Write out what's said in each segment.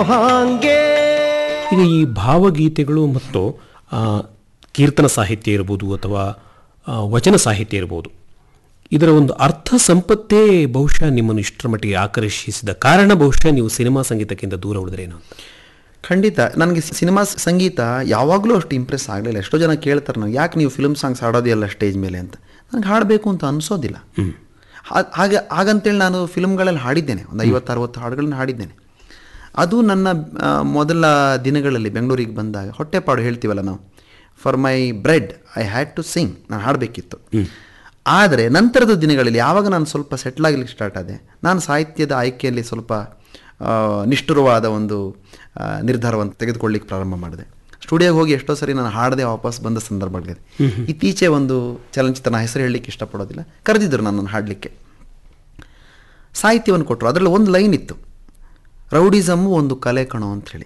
ಹಾಂಗೆ ಈಗ ಈ ಭಾವಗೀತೆಗಳು ಮತ್ತು ಆ, ಕೀರ್ತನ ಸಾಹಿತ್ಯ ಇರ್ಬೋದು ಅಥವಾ ಆ, ವಚನ ಸಾಹಿತ್ಯ ಇರ್ಬೋದು ಇದರ ಒಂದು ಅರ್ಥ ಸಂಪತ್ತೇ ಬಹುಶಃ ನಿಮ್ಮನ್ನು ಇಷ್ಟರ ಮಟ್ಟಿಗೆ ಆಕರ್ಷಿಸಿದ ಕಾರಣ ಬಹುಶಃ ನೀವು ಸಿನಿಮಾ ಸಂಗೀತಕ್ಕಿಂತ ದೂರ ಉಳಿದ್ರೇನು ಅಂತ ಖಂಡಿತ ನನಗೆ ಸಿನಿಮಾ ಸಂಗೀತ ಯಾವಾಗಲೂ ಅಷ್ಟು ಇಂಪ್ರೆಸ್ ಆಗಲಿಲ್ಲ ಎಷ್ಟೋ ಜನ ಕೇಳ್ತಾರೆ ನಾವು ಯಾಕೆ ನೀವು ಫಿಲ್ಮ್ ಸಾಂಗ್ಸ್ ಹಾಡೋದಿಲ್ಲ ಸ್ಟೇಜ್ ಮೇಲೆ ಅಂತ ನನಗೆ ಹಾಡಬೇಕು ಅಂತ ಅನಿಸೋದಿಲ್ಲ ಹಾ- ಹಾಗೆ ಹಾಗಂತೇಳಿ ನಾನು ಫಿಲ್ಮ್ಗಳಲ್ಲಿ ಹಾಡಿದ್ದೇನೆ ಒಂದು ಐವತ್ತು ಅರವತ್ತು ಹಾಡುಗಳನ್ನ ಹಾಡಿದ್ದೇನೆ ಅದು ನನ್ನ ಆ, ಮೊದಲ ದಿನಗಳಲ್ಲಿ ಬೆಂಗಳೂರಿಗೆ ಬಂದಾಗ ಹೊಟ್ಟೆಪಾಡು ಹೇಳ್ತೀವಲ್ಲ ನಾವು for my bread I had to sing ನಾನು ಹಾಡಬೇಕಿತ್ತು ಆದರೆ ನಂತರದ ದಿನಗಳಲ್ಲಿ ಯಾವಾಗ ನಾನು ಸ್ವಲ್ಪ ಸೆಟ್ಲ್ ಆಗಲಿಕ್ಕೆ ಸ್ಟಾರ್ಟ್ ಆದೆ ನಾನು ಸಾಹಿತ್ಯದ ಆಯ್ಕೆಯಲ್ಲಿ ಸ್ವಲ್ಪ ಆ, ನಿಷ್ಠುರವಾದ ಒಂದು ಆ, ನಿರ್ಧಾರವನ್ನು ತೆಗೆದುಕೊಳ್ಳಿಕ್ಕೆ ಪ್ರಾರಂಭ ಮಾಡಿದೆ ಸ್ಟುಡಿಯೋಗೆ ಹೋಗಿ ಎಷ್ಟೋ ಸರಿ ನಾನು ಹಾಡದೆ ವಾಪಸ್ ಬಂದ ಸಂದರ್ಭಗಳಿದೆ ಇತ್ತೀಚೆ ಒಂದು ಚಲನಚಿತ್ರ ನಾನು ಹೆಸರು ಹೇಳಲಿಕ್ಕೆ ಇಷ್ಟಪಡೋದಿಲ್ಲ ಕರೆದಿದ್ದರು ನನ್ನನ್ನು ಹಾಡಲಿಕ್ಕೆ ಸಾಹಿತ್ಯವನ್ನು ಕೊಟ್ಟರು ಅದರಲ್ಲಿ ಒಂದು ಲೈನ್ ಇತ್ತು ರೌಡಿಸಮ್ಮು ಒಂದು ಕಲೆ ಕಣೋ ಅಂತ ಹೇಳಿ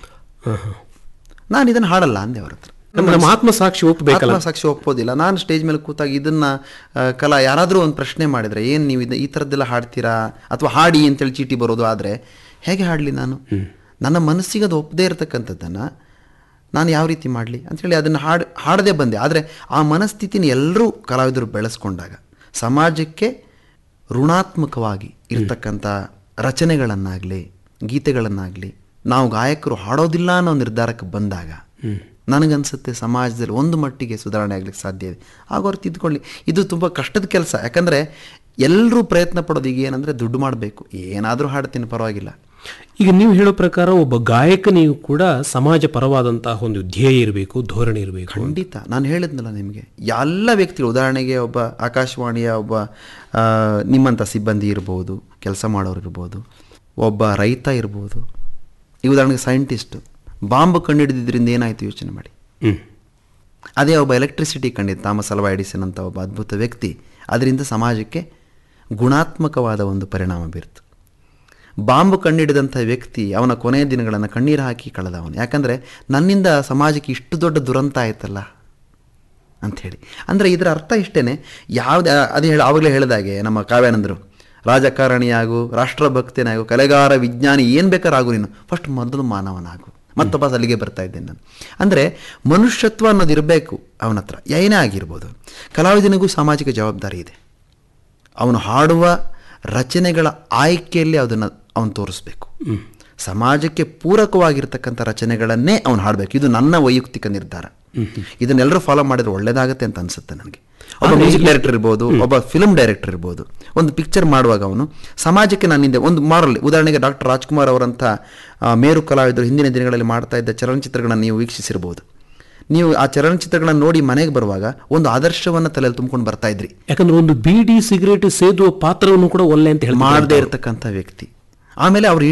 ನಾನು ಇದನ್ನು ಹಾಡಲ್ಲ ಅಂದೆ ಅವ್ರ ಹತ್ರ ನಮ್ಮ ನಮ್ಮ ಆತ್ಮಸಾಕ್ಷಿ ಒಪ್ಪಬೇಕಲ್ಲ ಸಾಕ್ಷಿ ಒಪ್ಪೋದಿಲ್ಲ ನಾನು ಸ್ಟೇಜ್ ಮೇಲೆ ಕೂತಾಗ ಇದನ್ನ ಆ, ಕಲಾ ಯಾರಾದರೂ ಒಂದು ಪ್ರಶ್ನೆ ಮಾಡಿದರೆ ಏನು ನೀವು ಇದು ಈ ಥರದ್ದೆಲ್ಲ ಹಾಡ್ತೀರಾ ಅಥವಾ ಹಾಡಿ ಅಂತೇಳಿ ಚೀಟಿ ಬರೋದು ಆದರೆ ಹೇಗೆ ಹಾಡಲಿ ನಾನು ನನ್ನ ಮನಸ್ಸಿಗೆ ಅದು ಒಪ್ಪದೇ ಇರತಕ್ಕಂಥದ್ದನ್ನು ನಾನು ಯಾವ ರೀತಿ ಮಾಡಲಿ ಅಂಥೇಳಿ ಅದನ್ನು ಹಾಡು ಹಾಡದೆ ಬಂದೆ ಆದರೆ ಆ ಮನಸ್ಥಿತಿನ ಎಲ್ಲರೂ ಕಲಾವಿದರು ಬೆಳೆಸ್ಕೊಂಡಾಗ ಸಮಾಜಕ್ಕೆ ಋಣಾತ್ಮಕವಾಗಿ ಇರ್ತಕ್ಕಂಥ ರಚನೆಗಳನ್ನಾಗಲಿ ಗೀತೆಗಳನ್ನಾಗಲಿ ನಾವು ಗಾಯಕರು ಹಾಡೋದಿಲ್ಲ ಅನ್ನೋ ನಿರ್ಧಾರಕ್ಕೆ ಬಂದಾಗ ನನಗನ್ಸುತ್ತೆ ಸಮಾಜದಲ್ಲಿ ಒಂದು ಮಟ್ಟಿಗೆ ಸುಧಾರಣೆ ಆಗ್ಲಿಕ್ಕೆ ಸಾಧ್ಯ ಇದೆ ಆಗೋರು ತಿದ್ಕೊಳ್ಳಿ ಇದು ತುಂಬ ಕಷ್ಟದ ಕೆಲಸ ಯಾಕಂದರೆ ಎಲ್ಲರೂ ಪ್ರಯತ್ನ ಪಡೋದು ಈಗ ಏನಂದರೆ ದುಡ್ಡು ಮಾಡಬೇಕು ಏನಾದರೂ ಹಾಡ್ತೀನಿ ಪರವಾಗಿಲ್ಲ ಈಗ ನೀವು ಹೇಳೋ ಪ್ರಕಾರ ಒಬ್ಬ ಗಾಯಕನಿಗೂ ಕೂಡ ಸಮಾಜ ಪರವಾದಂತಹ ಒಂದು ಧ್ಯೇಯ ಇರಬೇಕು ಧೋರಣೆ ಇರಬೇಕು ಖಂಡಿತ ನಾನು ಹೇಳಿದ್ನಲ್ಲ ನಿಮಗೆ ಎಲ್ಲ ವ್ಯಕ್ತಿಗಳು ಉದಾಹರಣೆಗೆ ಒಬ್ಬ ಆಕಾಶವಾಣಿಯ ಒಬ್ಬ ಆ, ನಿಮ್ಮಂಥ ಸಿಬ್ಬಂದಿ ಇರ್ಬೋದು ಕೆಲಸ ಮಾಡೋರು ಇರ್ಬೋದು ಒಬ್ಬ ರೈತ ಇರ್ಬೋದು ಈ ಉದಾಹರಣೆಗೆ ಸೈಂಟಿಸ್ಟು ಬಾಂಬ್ ಕಂಡುಹಿಡಿದಿದ್ರಿಂದ ಏನಾಯಿತು ಯೋಚನೆ ಮಾಡಿ ಹ್ಮ್ ಅದೇ ಒಬ್ಬ ಎಲೆಕ್ಟ್ರಿಸಿಟಿ ಕಂಡಿದ್ದ ಥಾಮಸ್ ಅಲ್ವಾ ಎಡಿಸನ್ ಅಂತ ಒಬ್ಬ ಅದ್ಭುತ ವ್ಯಕ್ತಿ ಅದರಿಂದ ಸಮಾಜಕ್ಕೆ ಗುಣಾತ್ಮಕವಾದ ಒಂದು ಪರಿಣಾಮ ಬೀರ್ತು ಬಾಂಬು ಕಂಡಿಡಿದಂಥ ವ್ಯಕ್ತಿ ಅವನ ಕೊನೆಯ ದಿನಗಳನ್ನು ಕಣ್ಣೀರು ಹಾಕಿ ಕಳೆದ ಅವನು ಯಾಕಂದರೆ ನನ್ನಿಂದ ಸಮಾಜಕ್ಕೆ ಇಷ್ಟು ದೊಡ್ಡ ದುರಂತ ಆಯ್ತಲ್ಲ ಅಂಥೇಳಿ ಅಂದರೆ ಇದರ ಅರ್ಥ ಇಷ್ಟೇ ಯಾವುದೇ ಅದೇ ಹೇಳಿ ಆವಾಗಲೇ ಹೇಳಿದಾಗೆ ನಮ್ಮ ಕಾವ್ಯಾನಂದರು ರಾಜಕಾರಣಿಯಾಗು ರಾಷ್ಟ್ರಭಕ್ತನಾಗು ಕಲೆಗಾರ ವಿಜ್ಞಾನಿ ಏನು ಬೇಕಾರಾಗು ನೀನು ಫಸ್ಟ್ ಮೊದಲು ಮಾನವನಾಗು ಮತ್ತೊಬ್ಬ ಅಲ್ಲಿಗೆ ಬರ್ತಾ ಇದ್ದೇನೆ ನಾನು ಅಂದರೆ ಮನುಷ್ಯತ್ವ ಅನ್ನೋದು ಇರಬೇಕು ಅವನ ಹತ್ರ ಏನೇ ಆಗಿರ್ಬೋದು ಕಲಾವಿದನಿಗೂ ಸಾಮಾಜಿಕ ಜವಾಬ್ದಾರಿ ಇದೆ ಅವನು ಹಾಡುವ ರಚನೆಗಳ ಆಯ್ಕೆಯಲ್ಲಿ ಅದನ್ನು ಅವನು ತೋರಿಸ್ಬೇಕು ಸಮಾಜಕ್ಕೆ ಪೂರಕವಾಗಿರ್ತಕ್ಕಂಥ ರಚನೆಗಳನ್ನೇ ಅವನು ಹಾಡಬೇಕು ಇದು ನನ್ನ ವೈಯಕ್ತಿಕ ನಿರ್ಧಾರ ಇದನ್ನೆಲ್ಲರೂ ಫಾಲೋ ಮಾಡಿದ್ರೆ ಒಳ್ಳೇದಾಗತ್ತೆ ಅಂತ ಅನ್ಸುತ್ತೆ ನನಗೆ ಒಬ್ಬ ಮ್ಯೂಸಿಕ್ ಡೈರೆಕ್ಟರ್ ಇರ್ಬೋದು ಒಬ್ಬ ಫಿಲ್ಮ್ ಡೈರೆಕ್ಟರ್ ಇರ್ಬೋದು ಒಂದು ಪಿಕ್ಚರ್ ಮಾಡುವಾಗ ಅವನು ಸಮಾಜಕ್ಕೆ ನನ್ನಿಂದ ಒಂದು ಮಾರಲ್ ಉದಾಹರಣೆಗೆ ಡಾಕ್ಟರ್ ರಾಜ್ಕುಮಾರ್ ಅವರಂಥ ಆ, ಮೇರು ಕಲಾವಿದರು ಹಿಂದಿನ ದಿನಗಳಲ್ಲಿ ಮಾಡ್ತಾ ಇದ್ದ ಚಲನಚಿತ್ರಗಳನ್ನು ನೀವು ವೀಕ್ಷಿಸಿರ್ಬೋದು ನೀವು ಆ ಚಲನಚಿತ್ರಗಳನ್ನು ನೋಡಿ ಮನೆಗೆ ಬರುವಾಗ ಒಂದು ಆದರ್ಶವನ್ನು ತಲೆಯಲ್ಲಿ ತುಂಬಿಕೊಂಡು ಬರ್ತಾ ಇದ್ರಿ ಯಾಕಂದ್ರೆ ಒಂದು ಬೀಡಿ ಸಿಗರೇಟ್ ಸೇದುವ ಪಾತ್ರವನ್ನು ಕೂಡ ಒಲ್ಲೆ ಅಂತ ಹೇಳಿ ಮಾಡದೇ ಇರತಕ್ಕಂಥ ವ್ಯಕ್ತಿ ಆಮೇಲೆ ಅವ್ರು